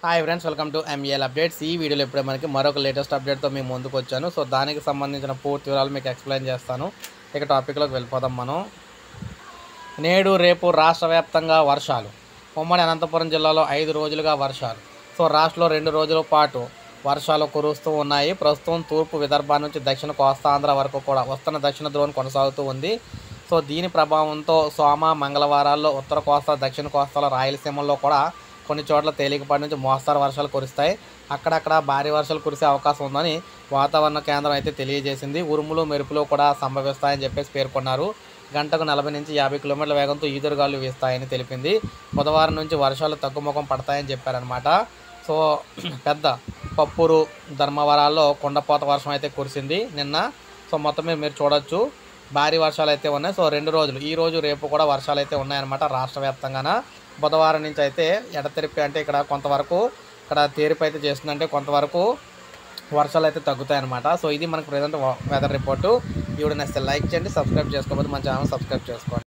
hi friends welcome to MEL updates ఈ వీడియోలో ఇప్పుడే మనకి మరొక లేటెస్ట్ అప్డేట్తో మేము ముందుకు వచ్చాను సో దానికి సంబంధించిన పూర్తి వివరాలు మీకు ఎక్స్ప్లెయిన్ చేస్తాను ఇక టాపిక్లోకి వెళ్ళిపోదాం మనం నేడు రేపు రాష్ట్ర వ్యాప్తంగా వర్షాలు ఉమ్మడి అనంతపురం జిల్లాలో ఐదు రోజులుగా వర్షాలు సో రాష్ట్రంలో రెండు రోజుల పాటు వర్షాలు కురుస్తూ ఉన్నాయి ప్రస్తుతం తూర్పు విదర్భ నుంచి దక్షిణ కోస్తాంధ్ర వరకు కూడా వస్తున్న దక్షిణ ద్రోణి కొనసాగుతూ ఉంది సో దీని ప్రభావంతో సోమ మంగళవారాల్లో ఉత్తర కోస్తా దక్షిణ కోస్తాలో రాయలసీమల్లో కూడా కొన్ని చోట్ల తేలికపాటి నుంచి మోస్తారు వర్షాలు కురుస్తాయి అక్కడక్కడ భారీ వర్షాలు కురిసే అవకాశం ఉందని వాతావరణ కేంద్రం అయితే తెలియజేసింది ఉరుములు మెరుపులు కూడా సంభవిస్తాయని చెప్పేసి పేర్కొన్నారు గంటకు నలభై నుంచి యాభై కిలోమీటర్ల వేగంతో ఈదురుగాలు వీస్తాయని తెలిపింది బుధవారం నుంచి వర్షాలు తగ్గుముఖం పడతాయని చెప్పారనమాట సో పెద్ద పప్పురు ధర్మవరాల్లో కొండపోత వర్షం అయితే కురిసింది నిన్న సో మొత్తం మీద మీరు చూడొచ్చు భారీ వర్షాలు అయితే ఉన్నాయి సో రెండు రోజులు ఈ రోజు రేపు కూడా వర్షాలు అయితే ఉన్నాయన్నమాట రాష్ట్ర వ్యాప్తంగాన బుధవారం నుంచి అయితే ఎడతెరిపి అంటే ఇక్కడ కొంతవరకు ఇక్కడ తేరిపి అయితే చేస్తుందంటే కొంతవరకు వర్షాలు అయితే తగ్గుతాయన్నమాట సో ఇది మనకు ప్రజెంట్ వెదర్ రిపోర్టు ఈ వీడియో నచ్చితే లైక్ చేయండి సబ్స్క్రైబ్ చేసుకోకపోతే మన ఛానల్ సబ్స్క్రైబ్ చేసుకోండి